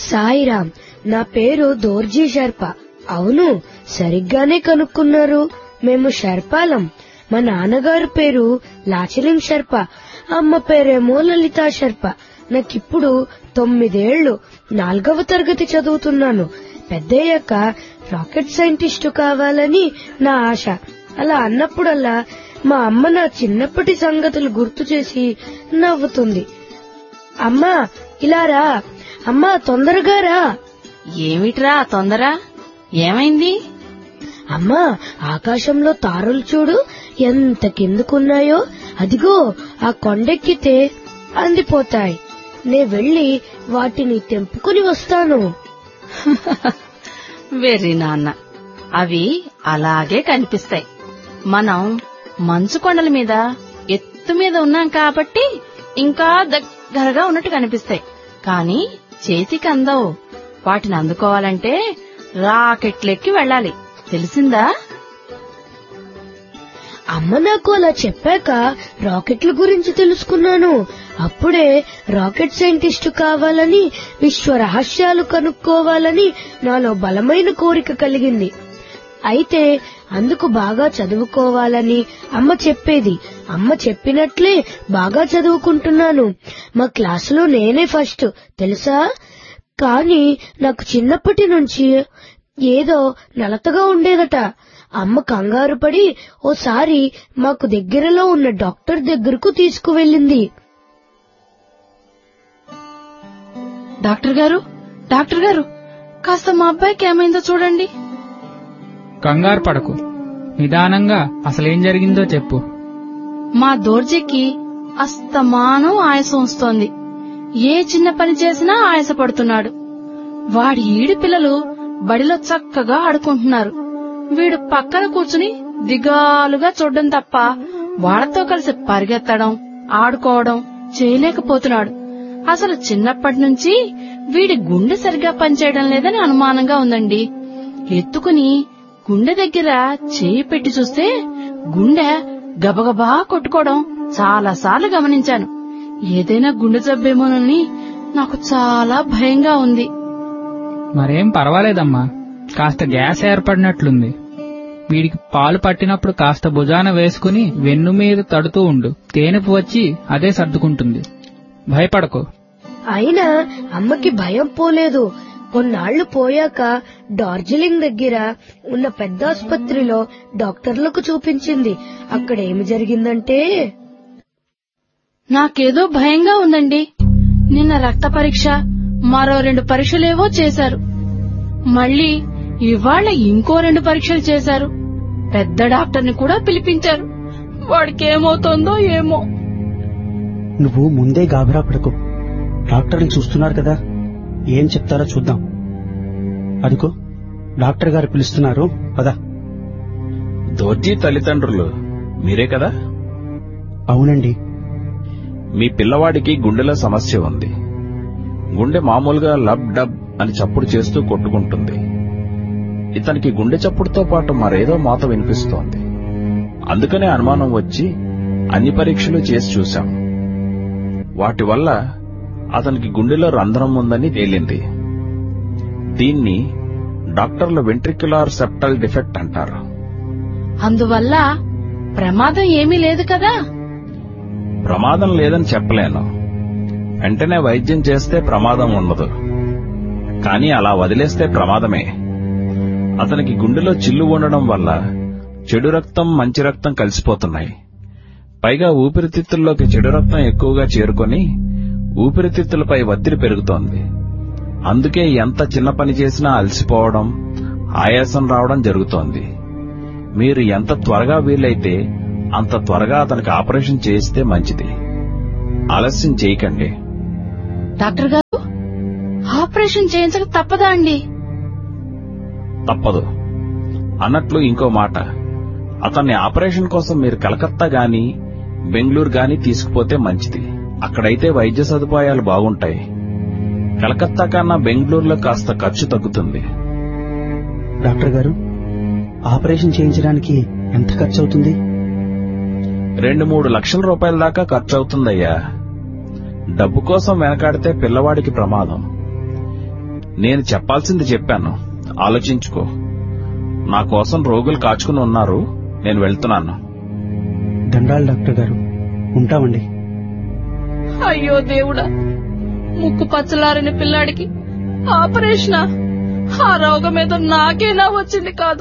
సాయిరామ్ నా పేరు దోర్జీ షర్ప అవును సరిగ్గానే కనుక్కున్నారు మేము షర్పాలం మా నాన్నగారి పేరు లాచలింగ్ షర్ప అమ్మ పేరేమో లలితా షర్ప నాకిప్పుడు తొమ్మిదేళ్లు నాలుగవ తరగతి చదువుతున్నాను పెద్దయ్యాక రాకెట్ సైంటిస్టు కావాలని నా ఆశ అలా అన్నప్పుడల్లా మా అమ్మ నా చిన్నప్పటి సంగతులు గుర్తు చేసి నవ్వుతుంది అమ్మా ఇలా రా అమ్మా తొందరగా రా ఏమిట్రా ఆ తొందర ఏమైంది అమ్మా ఆకాశంలో తారలు చూడు ఎంత కిందకున్నాయో అదిగో ఆ కొండెక్కితే అందిపోతాయి నే వెళ్లి వాటిని తెంపుకుని వస్తాను వెర్రి నాన్న అవి అలాగే కనిపిస్తాయి మనం మంచు కొండల మీద ఎత్తు మీద ఉన్నాం కాబట్టి ఇంకా దగ్గరగా ఉన్నట్టు కనిపిస్తాయి కానీ చేతికి అందవు వాటిని అందుకోవాలంటే రాకెట్లెక్కి వెళ్ళాలి తెలిసిందా అమ్మ నాకు అలా చెప్పాక రాకెట్ల గురించి తెలుసుకున్నాను అప్పుడే రాకెట్ సైంటిస్టు కావాలని విశ్వ రహస్యాలు కనుక్కోవాలని నాలో బలమైన కోరిక కలిగింది అయితే అందుకు బాగా చదువుకోవాలని అమ్మ చెప్పేది అమ్మ చెప్పినట్లే బాగా చదువుకుంటున్నాను మా క్లాసులో నేనే ఫస్ట్ తెలుసా కానీ నాకు చిన్నప్పటి నుంచి ఏదో నలతగా ఉండేదట అమ్మ కంగారు పడి ఓసారి మాకు దగ్గరలో ఉన్న డాక్టర్ దగ్గరకు తీసుకువెళ్ళింది డాక్టర్ గారు డాక్టర్ గారు కాస్త మా అబ్బాయికి ఏమైందో చూడండి కంగారు పడకు నిదానంగా అసలేం జరిగిందో చెప్పు మా దోర్జీకి అస్తమానం ఆయాసం వస్తోంది ఏ చిన్న పని చేసినా ఆయాసపడుతున్నాడు వాడి ఈడి పిల్లలు బడిలో చక్కగా ఆడుకుంటున్నారు వీడు పక్కన కూర్చుని దిగాలుగా చూడడం తప్ప వాళ్ళతో కలిసి పరిగెత్తడం ఆడుకోవడం చేయలేకపోతున్నాడు అసలు చిన్నప్పటి నుంచి వీడి గుండె సరిగా పనిచేయడం లేదని అనుమానంగా ఉందండి ఎత్తుకుని గుండె దగ్గర చేయి పెట్టి చూస్తే గుండె గబగబా కొట్టుకోవడం చాలా సార్లు గమనించాను ఏదైనా గుండె జబ్బేమోనని నాకు చాలా భయంగా ఉంది మరేం పర్వాలేదమ్మా కాస్త గ్యాస్ ఏర్పడినట్లుంది వీడికి పాలు పట్టినప్పుడు కాస్త భుజాన వేసుకుని వెన్ను మీద తడుతూ ఉండు తేనెపు వచ్చి అదే సర్దుకుంటుంది భయపడకు అయినా అమ్మకి భయం పోలేదు కొన్నాళ్లు పోయాక డార్జిలింగ్ దగ్గర ఉన్న పెద్ద ఆసుపత్రిలో డాక్టర్లకు చూపించింది అక్కడ ఏమి జరిగిందంటే నాకేదో భయంగా ఉందండి నిన్న రక్త పరీక్ష మరో రెండు పరీక్షలేవో చేశారు మళ్ళీ ఇవాళ ఇంకో రెండు పరీక్షలు చేశారు పెద్ద డాక్టర్ని కూడా పిలిపించారు వాడికి ఏమవుతోందో ఏమో నువ్వు ముందే గాబరా పడకు డాక్టర్ని చూస్తున్నారు కదా ఏం చెప్తారో చూద్దాం అదిగో డాక్టర్ గారు పిలుస్తున్నారు పద దోర్జీ తల్లిదండ్రులు మీరే కదా అవునండి మీ పిల్లవాడికి గుండెలో సమస్య ఉంది గుండె మామూలుగా లబ్ డబ్ అని చప్పుడు చేస్తూ కొట్టుకుంటుంది ఇతనికి గుండె చప్పుడుతో పాటు మరేదో మాత వినిపిస్తోంది అందుకనే అనుమానం వచ్చి అన్ని పరీక్షలు చేసి చూశాం వాటి వల్ల అతనికి గుండెలో రంధ్రం ఉందని తేలింది దీన్ని డాక్టర్ల వెంట్రిక్యులార్ సెప్టల్ డిఫెక్ట్ అంటారు అందువల్ల ప్రమాదం ఏమీ లేదు కదా ప్రమాదం లేదని చెప్పలేను వెంటనే వైద్యం చేస్తే ప్రమాదం ఉండదు కానీ అలా వదిలేస్తే ప్రమాదమే అతనికి గుండెలో చిల్లు ఉండడం వల్ల చెడు రక్తం మంచి రక్తం కలిసిపోతున్నాయి పైగా ఊపిరితిత్తుల్లోకి చెడు రక్తం ఎక్కువగా చేరుకొని ఊపిరితిత్తులపై ఒత్తిడి పెరుగుతోంది అందుకే ఎంత చిన్న పని చేసినా అలసిపోవడం ఆయాసం రావడం జరుగుతోంది మీరు ఎంత త్వరగా వీలైతే అంత త్వరగా అతనికి ఆపరేషన్ చేయిస్తే మంచిది ఆలస్యం చేయకండి డాక్టర్ గారు ఆపరేషన్ చేయించక తప్పదా అండి తప్పదు అన్నట్లు ఇంకో మాట అతన్ని ఆపరేషన్ కోసం మీరు కలకత్తా గాని బెంగళూరు గాని తీసుకుపోతే మంచిది అక్కడైతే వైద్య సదుపాయాలు బాగుంటాయి కలకత్తా కన్నా బెంగళూరులో కాస్త ఖర్చు తగ్గుతుంది డాక్టర్ గారు ఆపరేషన్ చేయించడానికి ఎంత ఖర్చు అవుతుంది రెండు మూడు లక్షల రూపాయల దాకా ఖర్చు అవుతుందయ్యా డబ్బు కోసం వెనకాడితే పిల్లవాడికి ప్రమాదం నేను చెప్పాల్సింది చెప్పాను ఆలోచించుకో నా కోసం రోగులు కాచుకుని ఉన్నారు నేను వెళ్తున్నాను దండాలు డాక్టర్ గారు ఉంటామండి అయ్యో దేవుడా ముక్కు పచ్చలారని పిల్లాడికి ఆపరేషనా ఆ రోగం ఏదో నాకేనా వచ్చింది కాదు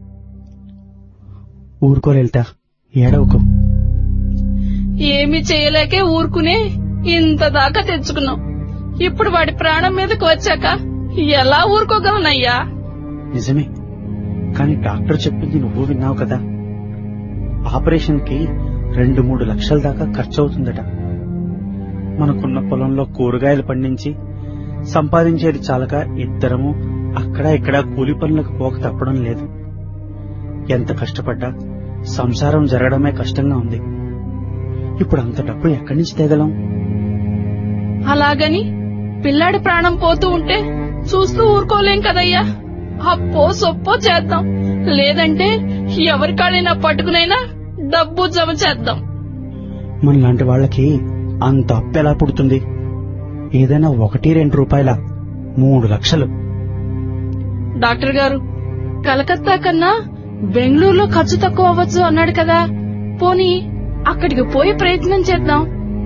ఊరుకోలేళ్తా ఏడవకు ఏమీ చేయలేకే ఊరుకునే ఇంత దాకా తెచ్చుకున్నాం ఇప్పుడు వాడి ప్రాణం మీదకి వచ్చాక ఎలా ఊరుకోగలనయ్యా నిజమే కానీ డాక్టర్ చెప్పింది నువ్వు విన్నావు కదా ఆపరేషన్ కి రెండు మూడు లక్షల దాకా ఖర్చు అవుతుందట మనకున్న పొలంలో కూరగాయలు పండించి సంపాదించేది చాలక ఇద్దరము అక్కడ ఇక్కడ కూలి పనులకు పోక తప్పడం లేదు ఎంత కష్టపడ్డా సంసారం జరగడమే కష్టంగా ఉంది ఇప్పుడు అంత డబ్బు ఎక్కడి నుంచి తేగలం అలాగని పిల్లాడి ప్రాణం పోతూ ఉంటే చూస్తూ ఊరుకోలేం కదయ్యా అప్పో సొప్పో చేద్దాం లేదంటే ఎవరి కాళ్ళైనా పట్టుకునైనా డబ్బు జమ చేద్దాం మనలాంటి వాళ్ళకి అంత అప్పు ఎలా పుడుతుంది ఏదైనా ఒకటి రెండు రూపాయల మూడు లక్షలు డాక్టర్ గారు కలకత్తా కన్నా బెంగళూరులో ఖర్చు తక్కువ అవ్వచ్చు అన్నాడు కదా పోనీ అక్కడికి పోయి ప్రయత్నం చేద్దాం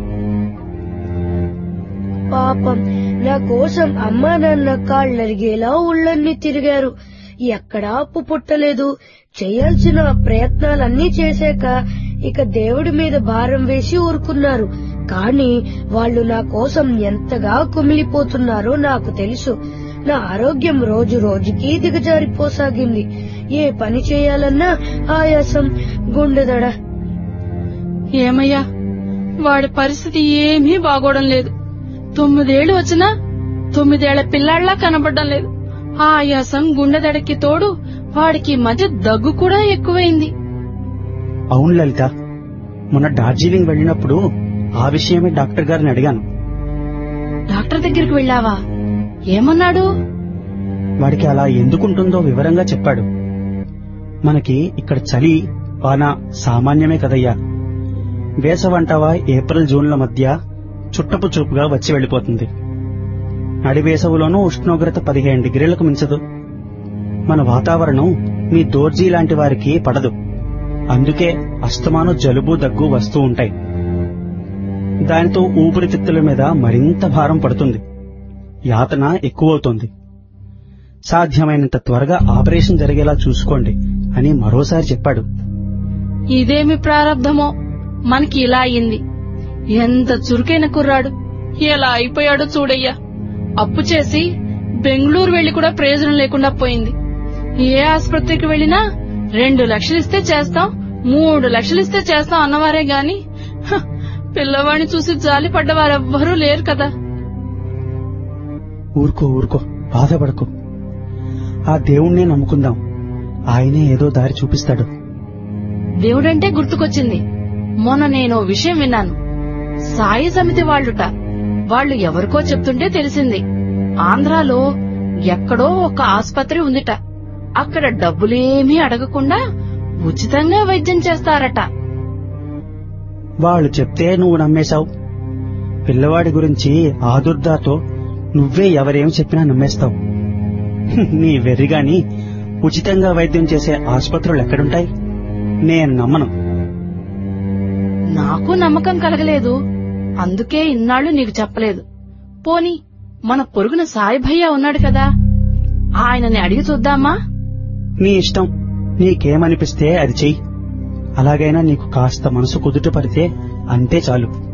పాపం నా కోసం అమ్మా నాన్న కాళ్ళరిగేలా ఊళ్ళన్నీ తిరిగారు ఎక్కడా అప్పు పుట్టలేదు చేయాల్సిన ప్రయత్నాలన్నీ చేశాక ఇక దేవుడి మీద భారం వేసి ఊరుకున్నారు కానీ వాళ్ళు నా కోసం ఎంతగా కుమిలిపోతున్నారో నాకు తెలుసు నా ఆరోగ్యం రోజు రోజుకి దిగజారిపోసాగింది ఏ పని చేయాలన్నా ఆయాసం గుండెదడ ఏమయ్యా వాడి పరిస్థితి ఏమీ బాగోడం లేదు తొమ్మిదేళ్లు వచ్చినా తొమ్మిదేళ్ల పిల్లాళ్లా కనబడడం లేదు ఆ ఆయాసం గుండెదడకి తోడు వాడికి ఈ మధ్య దగ్గు కూడా ఎక్కువైంది అవును లలిత మొన్న డార్జిలింగ్ వెళ్ళినప్పుడు ఆ విషయమే డాక్టర్ గారిని అడిగాను డాక్టర్ దగ్గరికి వెళ్ళావా ఏమన్నాడు వాడికి అలా ఎందుకుంటుందో వివరంగా చెప్పాడు మనకి ఇక్కడ చలి వాన సామాన్యమే కదయ్యా వేసవంటావా ఏప్రిల్ జూన్ల మధ్య చుట్టపు చూపుగా వచ్చి వెళ్ళిపోతుంది నడి వేసవిలోనూ ఉష్ణోగ్రత పదిహేను డిగ్రీలకు మించదు మన వాతావరణం మీ దోర్జీ లాంటి వారికి పడదు అందుకే అస్తమాను జలుబు దగ్గు వస్తూ ఉంటాయి దానితో ఊపిరితిత్తుల మీద మరింత భారం పడుతుంది యాతన ఎక్కువవుతోంది సాధ్యమైనంత త్వరగా ఆపరేషన్ జరిగేలా చూసుకోండి అని మరోసారి చెప్పాడు ఇదేమి ప్రారంధమో మనకి ఇలా అయింది ఎంత చురుకైన కుర్రాడు ఎలా అయిపోయాడో చూడయ్యా అప్పు చేసి బెంగళూరు వెళ్లి కూడా ప్రయోజనం లేకుండా పోయింది ఏ ఆసుపత్రికి వెళ్ళినా రెండు లక్షలు ఇస్తే చేస్తాం మూడు లక్షలు ఇస్తే చేస్తాం అన్నవారే గాని హ, పిల్లవాడిని చూసి జాలి పడ్డవారెవ్వరూ లేరు కదా ఊరుకో ఊరుకో బాధపడకు ఆ దేవుణ్ణే నమ్ముకుందాం ఆయనే ఏదో దారి చూపిస్తాడు దేవుడంటే గుర్తుకొచ్చింది మొన్న నేను ఓ విషయం విన్నాను సాయి సమితి వాళ్ళుట వాళ్ళు ఎవరికో చెప్తుంటే తెలిసింది ఆంధ్రాలో ఎక్కడో ఒక ఆస్పత్రి ఉందిట అక్కడ డబ్బులేమీ అడగకుండా ఉచితంగా వైద్యం చేస్తారట వాళ్ళు చెప్తే నువ్వు నమ్మేశావు పిల్లవాడి గురించి ఆదుర్దాతో నువ్వే ఎవరేం చెప్పినా నమ్మేస్తావు హ్మ్, నీ వెర్రిగాని ఉచితంగా వైద్యం చేసే ఆసుపత్రులు ఎక్కడుంటాయి నేను నమ్మను నాకు నమ్మకం కలగలేదు అందుకే ఇన్నాళ్లు నీకు చెప్పలేదు పోని మన పొరుగున సాయి భయ్య ఉన్నాడు కదా ఆయనని అడిగి చూద్దామా నీ ఇష్టం నీకేమనిపిస్తే అది చెయ్యి అలాగైనా నీకు కాస్త మనసు కుదుట పడితే అంతే చాలు